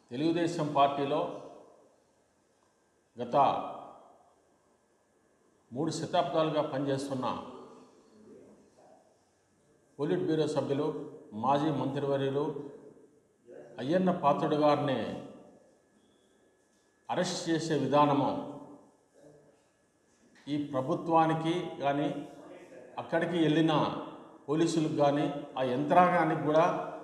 తెలుగుదేశం పార్టీలో గత మూడు శతాబ్దాలుగా పనిచేస్తున్న పోలిట్ బ్యూరో సభ్యులు మాజీ మంత్రివర్యులు అయ్యన్న పాత్రుడు గారిని అరెస్ట్ చేసే విధానము ఈ ప్రభుత్వానికి కానీ అక్కడికి వెళ్ళిన పోలీసులకు కానీ ఆ యంత్రాంగానికి కూడా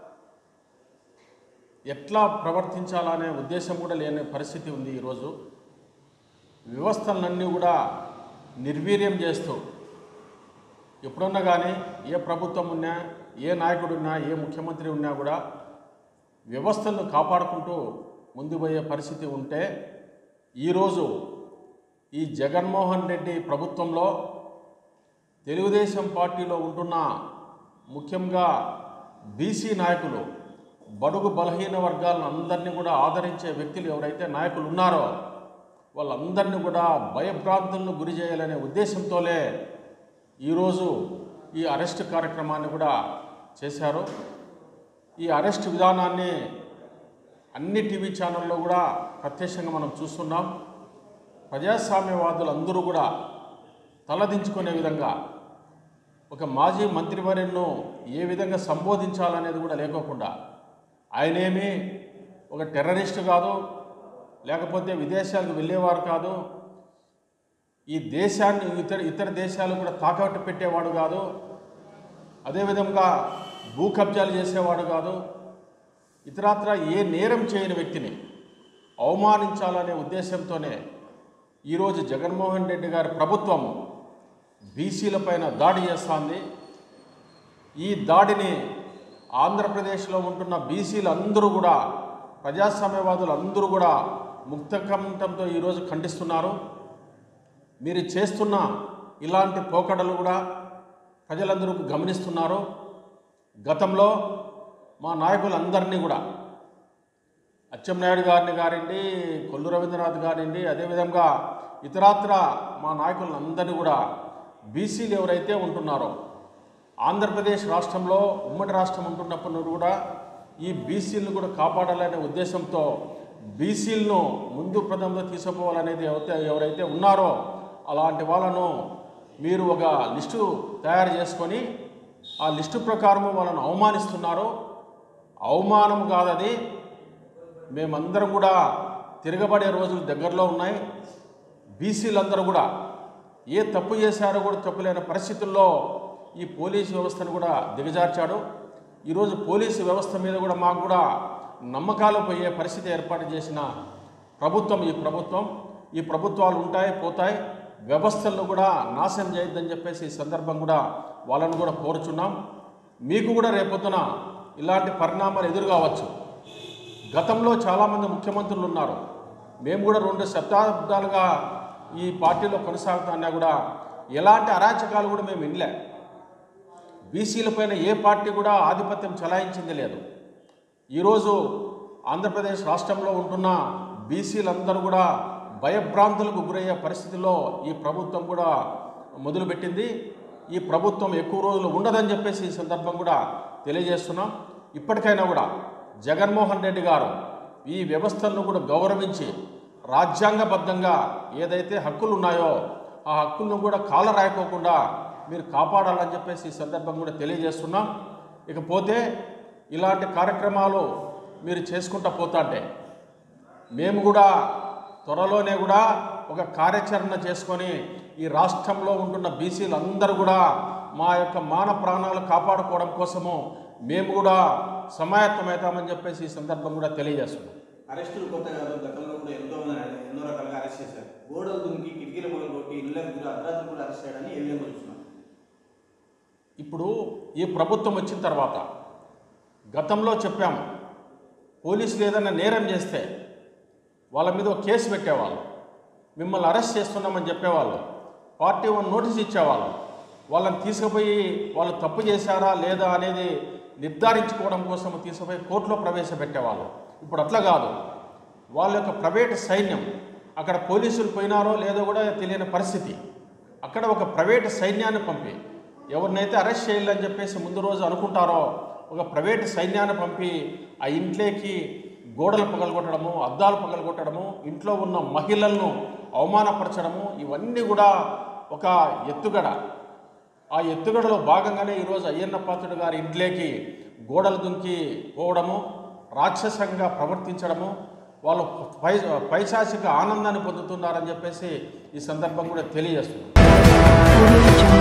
ఎట్లా ప్రవర్తించాలనే ఉద్దేశం కూడా లేని పరిస్థితి ఉంది ఈరోజు వ్యవస్థలన్నీ కూడా నిర్వీర్యం చేస్తూ ఎప్పుడన్నా కానీ ఏ ప్రభుత్వం ఉన్నా ఏ నాయకుడు ఉన్నా ఏ ముఖ్యమంత్రి ఉన్నా కూడా వ్యవస్థలను కాపాడుకుంటూ ముందు పోయే పరిస్థితి ఉంటే ఈరోజు ఈ జగన్మోహన్ రెడ్డి ప్రభుత్వంలో తెలుగుదేశం పార్టీలో ఉంటున్న ముఖ్యంగా బీసీ నాయకులు బడుగు బలహీన వర్గాలను అందరినీ కూడా ఆదరించే వ్యక్తులు ఎవరైతే నాయకులు ఉన్నారో వాళ్ళందరినీ కూడా భయభ్రాంతులను గురి చేయాలనే ఉద్దేశంతోనే ఈరోజు ఈ అరెస్ట్ కార్యక్రమాన్ని కూడా చేశారు ఈ అరెస్ట్ విధానాన్ని అన్ని టీవీ ఛానల్లో కూడా ప్రత్యక్షంగా మనం చూస్తున్నాం ప్రజాస్వామ్యవాదులు అందరూ కూడా తలదించుకునే విధంగా ఒక మాజీ మంత్రివర్యులను ఏ విధంగా సంబోధించాలనేది కూడా లేకోకుండా ఆయనేమి ఒక టెర్రరిస్ట్ కాదు లేకపోతే విదేశాలకు వెళ్ళేవారు కాదు ఈ దేశాన్ని ఇతర ఇతర దేశాలు కూడా తాకట్టు పెట్టేవాడు కాదు అదేవిధంగా భూ కబ్జాలు చేసేవాడు కాదు ఇతరత్ర ఏ నేరం చేయని వ్యక్తిని అవమానించాలనే ఉద్దేశంతోనే ఈరోజు జగన్మోహన్ రెడ్డి గారి ప్రభుత్వం బీసీలపైన దాడి చేస్తోంది ఈ దాడిని ఆంధ్రప్రదేశ్లో ఉంటున్న బీసీలు అందరూ కూడా ప్రజాస్వామ్యవాదులు అందరూ కూడా ముక్తకంఠంతో ఈరోజు ఖండిస్తున్నారు మీరు చేస్తున్న ఇలాంటి పోకడలు కూడా ప్రజలందరూ గమనిస్తున్నారు గతంలో మా నాయకులందరినీ కూడా అచ్చెన్నాయుడు గారిని గారండి కొల్లు రవీంద్రనాథ్ గారండి అదేవిధంగా ఇతరాత్ర మా నాయకులందరినీ కూడా బీసీలు ఎవరైతే ఉంటున్నారో ఆంధ్రప్రదేశ్ రాష్ట్రంలో ఉమ్మడి రాష్ట్రం ఉంటున్నప్పుడు కూడా ఈ బీసీలను కూడా కాపాడాలనే ఉద్దేశంతో బీసీలను ముందు ప్రథమంలో తీసుకుపోవాలనేది ఎవరైతే ఎవరైతే ఉన్నారో అలాంటి వాళ్ళను మీరు ఒక లిస్టు తయారు చేసుకొని ఆ లిస్టు ప్రకారము వాళ్ళను అవమానిస్తున్నారు అవమానం కాదది మేమందరం కూడా తిరగబడే రోజులు దగ్గరలో ఉన్నాయి బీసీలందరూ కూడా ఏ తప్పు చేశారో కూడా తప్పులేని పరిస్థితుల్లో ఈ పోలీసు వ్యవస్థను కూడా దిగజార్చాడు ఈరోజు పోలీసు వ్యవస్థ మీద కూడా మాకు కూడా నమ్మకాలు పోయే పరిస్థితి ఏర్పాటు చేసిన ప్రభుత్వం ఈ ప్రభుత్వం ఈ ప్రభుత్వాలు ఉంటాయి పోతాయి వ్యవస్థలను కూడా నాశనం చేయొద్దని చెప్పేసి ఈ సందర్భం కూడా వాళ్ళను కూడా కోరుచున్నాం మీకు కూడా రేపొద్దున ఇలాంటి పరిణామాలు ఎదురు కావచ్చు గతంలో చాలామంది ముఖ్యమంత్రులు ఉన్నారు మేము కూడా రెండు శతాబ్దాలుగా ఈ పార్టీలో కొనసాగుతున్నా కూడా ఎలాంటి అరాచకాలు కూడా మేము వినలే బీసీలపైన ఏ పార్టీ కూడా ఆధిపత్యం చలాయించింది లేదు ఈరోజు ఆంధ్రప్రదేశ్ రాష్ట్రంలో ఉంటున్న బీసీలందరూ కూడా భయభ్రాంతులకు గురయ్యే పరిస్థితిలో ఈ ప్రభుత్వం కూడా మొదలుపెట్టింది ఈ ప్రభుత్వం ఎక్కువ రోజులు ఉండదని చెప్పేసి ఈ సందర్భం కూడా తెలియజేస్తున్నాం ఇప్పటికైనా కూడా జగన్మోహన్ రెడ్డి గారు ఈ వ్యవస్థలను కూడా గౌరవించి రాజ్యాంగబద్ధంగా ఏదైతే హక్కులు ఉన్నాయో ఆ హక్కులను కూడా కాల రాయకోకుండా మీరు కాపాడాలని చెప్పేసి ఈ సందర్భం కూడా తెలియజేస్తున్నాం ఇకపోతే ఇలాంటి కార్యక్రమాలు మీరు చేసుకుంటా పోతాంటే మేము కూడా త్వరలోనే కూడా ఒక కార్యాచరణ చేసుకొని ఈ రాష్ట్రంలో ఉంటున్న బీసీలు అందరూ కూడా మా యొక్క మాన ప్రాణాలు కాపాడుకోవడం కోసము మేము కూడా సమాయత్తమవుతామని చెప్పేసి ఈ సందర్భం కూడా తెలియజేస్తున్నాం అరెస్టులు కొత్త కాదు గతంలో కూడా ఎంతో మంది ఎన్నో రకాలుగా అరెస్ట్ చేశారు గోడలు దునికి కిటికీల మూలం కొట్టి ఇళ్ళకి కూడా అర్ధరాత్రి కూడా అరెస్ట్ చేయడాన్ని ఏ విధంగా చూస్తున్నాం ఇప్పుడు ఈ ప్రభుత్వం వచ్చిన తర్వాత గతంలో చెప్పాము పోలీసులు ఏదైనా నేరం చేస్తే వాళ్ళ మీద ఒక కేసు పెట్టేవాళ్ళు మిమ్మల్ని అరెస్ట్ చేస్తున్నామని చెప్పేవాళ్ళు పార్టీ వన్ నోటీస్ ఇచ్చేవాళ్ళు వాళ్ళని తీసుకుపోయి వాళ్ళు తప్పు చేశారా లేదా అనేది నిర్ధారించుకోవడం కోసం తీసుకుపోయి కోర్టులో ప్రవేశపెట్టేవాళ్ళు ఇప్పుడు అట్లా కాదు వాళ్ళ యొక్క ప్రైవేట్ సైన్యం అక్కడ పోలీసులు పోయినారో లేదో కూడా తెలియని పరిస్థితి అక్కడ ఒక ప్రైవేట్ సైన్యాన్ని పంపి ఎవరినైతే అరెస్ట్ చేయాలని చెప్పేసి ముందు రోజు అనుకుంటారో ఒక ప్రైవేట్ సైన్యాన్ని పంపి ఆ ఇంట్లోకి గోడలు పగలగొట్టడము అద్దాలు పగలగొట్టడము ఇంట్లో ఉన్న మహిళలను అవమానపరచడము ఇవన్నీ కూడా ఒక ఎత్తుగడ ఆ ఎత్తుగడలో భాగంగానే ఈరోజు అయ్యన్న పాత్రుడు గారి ఇంట్లోకి గోడలు దుంకి పోవడము రాక్షసంగా ప్రవర్తించడము వాళ్ళు పై పైశాచిక ఆనందాన్ని పొందుతున్నారని చెప్పేసి ఈ సందర్భం కూడా తెలియజేస్తున్నాం Audio Jungle.